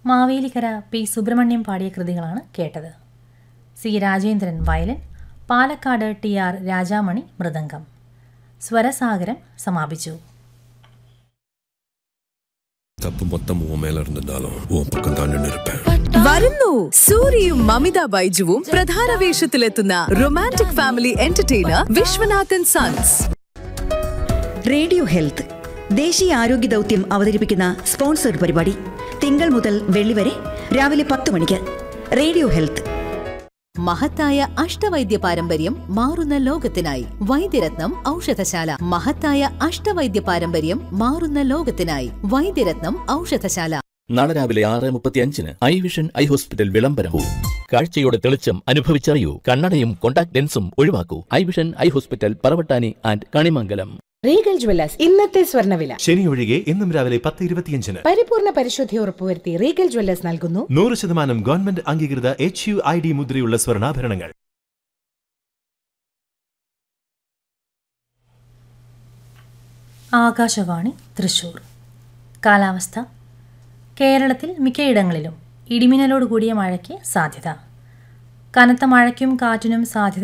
Mavelikkara P Subrahmanyam പാടിയ കൃതികളാണ് കേട്ടത് C Rajendran violin Palakkad T R Rajamani mridangam Swarasagaram സമാപിച്ചു தப்பு மொத்தம் உன் மேல இருந்திருந்தாலும் உன் பக்கம் தான் நின்று இருப்பேன் വരുന്നു സൂര്യയും മമിത ബൈജുവും പ്രധാന വേഷത്തിലെത്തുന്ന romantic family entertainer Viswanathan sons radio health ദേശീയ ആരോഗ്യ ദൗത്യം അവതരിപ്പിക്കുന്ന സ്പോൺസർഡ് പരിപാടി തിങ്കൾ മുതൽ വെള്ളി വരെ രാവിലെ പത്ത് മണിക്ക് റേഡിയോ ഹെൽത്ത് മഹത്തായ അഷ്ടവൈദ്യ പാരമ്പര്യം മാറുന്ന ലോകത്തിനായി വൈദ്യരത്നം ഔഷധശാല മഹത്തായ അഷ്ടവൈദ്യ പാരമ്പര്യം മാറുന്ന ലോകത്തിനായി വൈദ്യരത്നം ഔഷധശാല നാളെ രാവിലെ ആറ് മുപ്പത്തി അഞ്ചിന് ഐ വിഷൻ ഐ ഹോസ്പിറ്റൽ വിളംബരവും കാഴ്ചയുടെ തെളിച്ചം അനുഭവിച്ചറിയൂ കണ്ണടയും കോണ്ടാക്ട് ലെൻസും ഒഴിവാക്കൂ eye vision eye hospital Paravattani and Kanimangalam Regal jewellers ഇന്നത്തെ സ്വർണ്ണവില ശനി ഒഴികെ എന്നും രാവിലെ പത്ത് ഇരുപത്തിയഞ്ചിന് പരിപൂർണ പരിശുദ്ധി ഉറപ്പുവരുത്തി റീഗൽ ജ്വല്ലേഴ്സ് നൽകുന്നു നൂറ് ശതമാനം ഗവൺമെന്റ് അംഗീകൃത എച്ച് യു ഐ ഡി മുദ്രയുള്ള സ്വർണ്ണാഭരണങ്ങൾ ആകാശവാണി തൃശൂർ കാലാവസ്ഥ കേരളത്തിൽ മിക്കയിടങ്ങളിലും ഇടിമിന്നലോട് കൂടിയ മഴയ്ക്ക് സാധ്യത കനത്ത മഴയ്ക്കും കാറ്റിനും സാധ്യത